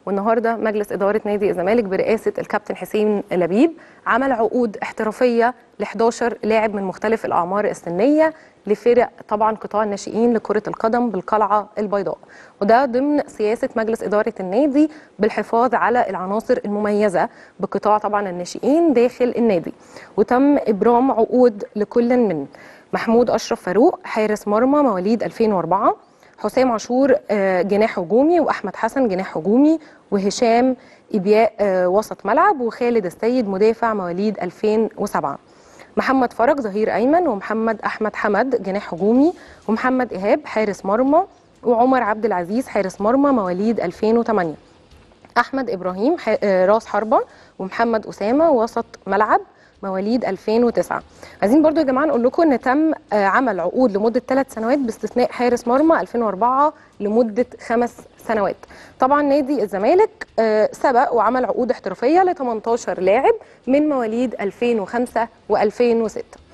والنهارده مجلس اداره نادي الزمالك برئاسه الكابتن حسين لبيب عمل عقود احترافيه ل 11 لاعب من مختلف الاعمار السنيه لفرق طبعا قطاع الناشئين لكره القدم بالقلعه البيضاء وده ضمن سياسه مجلس اداره النادي بالحفاظ على العناصر المميزه بقطاع طبعا الناشئين داخل النادي وتم ابرام عقود لكل من محمود اشرف فاروق حارس مرمى مواليد 2004 حسام عاشور آه، جناح هجومي واحمد حسن جناح هجومي وهشام ابياء آه، وسط ملعب وخالد السيد مدافع مواليد 2007 محمد فرج ظهير ايمن ومحمد احمد حمد جناح هجومي ومحمد ايهاب حارس مرمى وعمر عبد العزيز حارس مرمى مواليد 2008 احمد ابراهيم ح- آه، راس حربه ومحمد اسامه وسط ملعب مواليد 2009 عايزين برضو يا جماعه نقول لكم ان تم آه، عمل عقود لمده ثلاث سنوات باستثناء حارس مرمى 2004 لمده خمس سنوات طبعا نادي الزمالك آه، سبق وعمل عقود احترافيه ل 18 لاعب من مواليد 2005 و2006